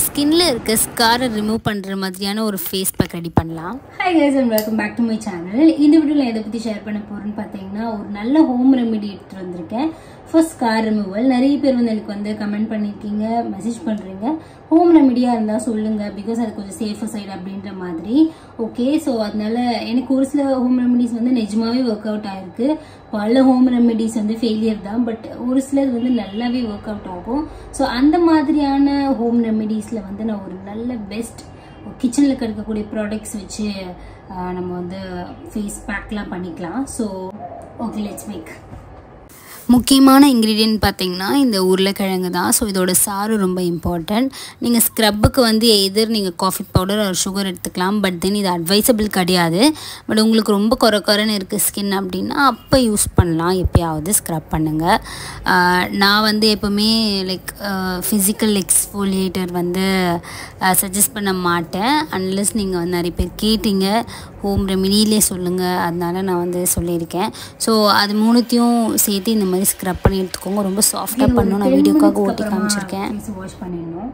ஸ்கின்ல இருக்க ஸ்காரை ரிமூவ் பண்ணுற மாதிரியான ஒரு ஃபேஸ் பேக் ரெடி பண்ணலாம் hi guys and welcome back to my channel இந்த வீடியோவில் எதை பற்றி ஷேர் பண்ண போகிறேன்னு பார்த்தீங்கன்னா ஒரு நல்ல ஹோம் ரெமெடி எடுத்துகிட்டு வந்திருக்கேன் ஃபர்ஸ்ட் ஸ்கார் ரிமூவல் நிறைய பேர் வந்து எனக்கு வந்து கமெண்ட் பண்ணியிருக்கீங்க மெசேஜ் பண்ணுறீங்க ஹோம் ரெமெடியாக இருந்தால் சொல்லுங்கள் பிகாஸ் அது கொஞ்சம் சேஃபர் சைடு அப்படின்ற மாதிரி ஓகே ஸோ அதனால எனக்கு ஒரு சில ஹோம் ரெமெடிஸ் வந்து நிஜமாவே ஒர்க் அவுட் ஆயிருக்கு பல ஹோம் ரெமெடிஸ் வந்து ஃபெயிலியர் தான் பட் ஒரு சிலது வந்து நல்லாவே ஒர்க் அவுட் ஆகும் ஸோ அந்த மாதிரியான ஹோம் ரெமெடிஸில் வந்து நான் ஒரு நல்ல பெஸ்ட் கிச்சனில் கிடைக்கக்கூடிய ப்ராடக்ட்ஸ் வச்சு ஆஹ், நம்ம வந்து ஃபேஸ் பேக்லாம் பண்ணிக்கலாம் ஸோ ஓகே லெட்ஸ் மேக் முக்கியமான இன்க்ரீடியன்ட் பார்த்தீங்கன்னா இந்த உருளைக்கிழங்கு தான் ஸோ இதோட சாறு ரொம்ப இம்பார்ட்டண்ட் நீங்கள் ஸ்க்ரப்புக்கு வந்து எதிர் நீங்கள் காஃபி பவுடர் ஒரு சுகர் எடுத்துக்கலாம் பட் தென் இது அட்வைசபிள் கிடையாது பட் உங்களுக்கு ரொம்ப குறை குறைன்னு இருக்குது ஸ்கின் அப்படின்னா அப்போ யூஸ் பண்ணலாம் எப்பயாவது ஸ்க்ரப் பண்ணுங்கள் ஆஹ் நான் வந்து எப்போவுமே லைக் ஃபிசிக்கல் எக்ஸ்ஃபோலியேட்டர் வந்து சஜஸ்ட் பண்ண மாட்டேன் அன்லெஸ் நீங்கள் வந்து நிறைய பேர் கேட்டீங்க ஹோம் ரெமிடியிலே சொல்லுங்கள் அதனால நான் வந்து சொல்லியிருக்கேன் ஸோ அது மூணுத்தையும் சேர்த்து இந்த மாதிரி ஸ்க்ரப் பண்ணி எடுத்துக்கோங்க ரொம்ப சாஃப்டாக பண்ணணும் நான் வீடியோக்காக ஓட்டி காமிச்சிருக்கேன் வாஷ் பண்ணிடணும்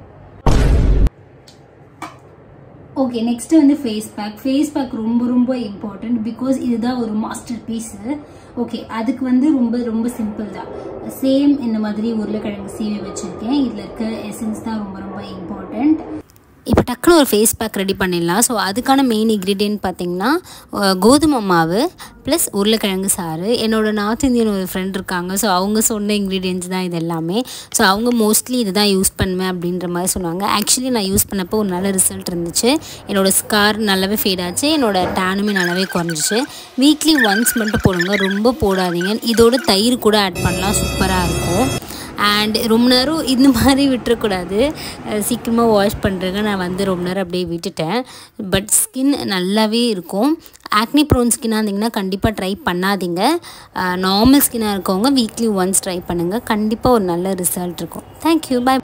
ஓகே நெக்ஸ்ட் வந்து ஃபேஸ் பேக் ஃபேஸ் பேக் ரொம்ப ரொம்ப இம்பார்ட்டன்ட் பிகாஸ் இதுதான் ஒரு மாஸ்டர் பீஸு ஓகே அதுக்கு வந்து ரொம்ப ரொம்ப சிம்பிள் தான் சேம் இந்த மாதிரி உருளைக்கிழங்கு சீவி வச்சுருக்கேன் இதில் இருக்க எசன்ஸ் தான் ரொம்ப ரொம்ப இம்பார்ட்டண்ட் இப்போ டக்குன்னு ஒரு ஃபேஸ் பேக் ரெடி பண்ணிடலாம் ஸோ அதுக்கான மெயின் இன்க்ரீடியன்ட் பார்த்தீங்கன்னா அஹ், கோதுமை மாவு ப்ளஸ் உருளைக்கிழங்கு சாறு என்னோட நார்த் இந்தியன் ஒரு ஃப்ரெண்ட் இருக்காங்க ஸோ அவங்க சொன்ன இன்க்ரீடியன்ஸ் தான் இது எல்லாமே ஸோ அவங்க மோஸ்ட்லி இது தான் யூஸ் பண்ணுவேன் அப்படின்ற மாதிரி சொன்னாங்க ஆக்சுவலி நான் யூஸ் பண்ணப்போ ஒரு நல்ல ரிசல்ட் இருந்துச்சு என்னோட ஸ்கார் நல்லாவே ஃபேட் ஆச்சு என்னோட டேனுமே நல்லாவே குறைஞ்சிச்சு வீக்லி ஒன்ஸ் மட்டும் போடுங்க ரொம்ப போடாதீங்க இதோட தயிர் கூட ஆட் பண்ணலாம் சூப்பராக இருக்கும் அண்ட் ரொம்ப நேரம் இந்த மாதிரி விட்டுறக்கூடாது அஹ் சீக்கிரமாக வாஷ் பண்ணுறேங்க நான் வந்து ரொம்ப நேரம் அப்படியே விட்டுட்டேன் பட் ஸ்கின் நல்லாவே இருக்கும் ஆக்னி ப்ரோன் ஸ்கின்னாக இருந்தீங்கன்னா கண்டிப்பாக ட்ரை பண்ணாதீங்க நார்மல் ஸ்கின்னாக இருக்கவங்க வீக்லி ஒன்ஸ் ட்ரை பண்ணுங்கள் கண்டிப்பாக ஒரு நல்ல ரிசல்ட் இருக்கும் தேங்க்யூ பை